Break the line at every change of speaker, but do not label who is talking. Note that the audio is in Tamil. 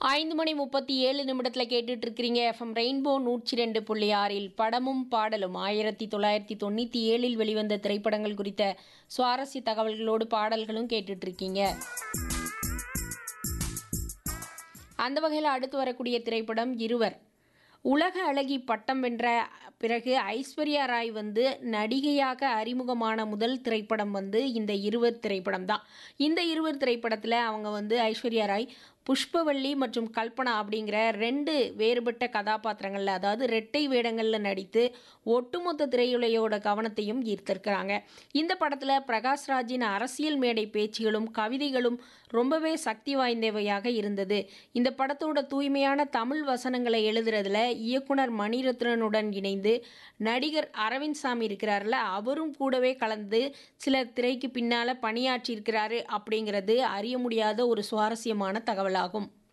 ஐந்து மணி முப்பத்தி ஏழு நிமிடத்தில் கேட்டுட்டு இருக்கிறீங்க எஃப்எம் ரெயின்போ நூற்றி ரெண்டு புள்ளி ஆறில் படமும் பாடலும் ஆயிரத்தி தொள்ளாயிரத்தி தொண்ணூற்றி ஏழில் வெளிவந்த திரைப்படங்கள் குறித்த சுவாரஸ்ய தகவல்களோடு பாடல்களும் கேட்டுட்டு இருக்கீங்க அந்த வகையில் அடுத்து வரக்கூடிய திரைப்படம் இருவர் உலக அழகி பட்டம் வென்ற பிறகு ஐஸ்வர்யா ராய் வந்து நடிகையாக அறிமுகமான முதல் திரைப்படம் வந்து இந்த இருவர் திரைப்படம் தான் இந்த இருவர் திரைப்படத்தில் அவங்க வந்து ஐஸ்வர்யா ராய் புஷ்பவள்ளி மற்றும் கல்பனா அப்படிங்கிற ரெண்டு வேறுபட்ட கதாபாத்திரங்களில் அதாவது ரெட்டை வேடங்களில் நடித்து ஒட்டுமொத்த திரையுலையோட கவனத்தையும் ஈர்த்திருக்கிறாங்க இந்த படத்தில் பிரகாஷ்ராஜின் அரசியல் மேடை பேச்சுகளும் கவிதைகளும் ரொம்பவே சக்தி வாய்ந்தவையாக இருந்தது இந்த படத்தோட தூய்மையான தமிழ் வசனங்களை எழுதுறதுல இயக்குனர் மணிரத்னனுடன் இணைந்து நடிகர் அரவிந்த் சாமி இருக்கிறார்ல அவரும் கூடவே கலந்து சில திரைக்கு பின்னால் பணியாற்றி இருக்கிறாரு அப்படிங்கிறது அறிய முடியாத ஒரு சுவாரஸ்யமான தகவலாகும்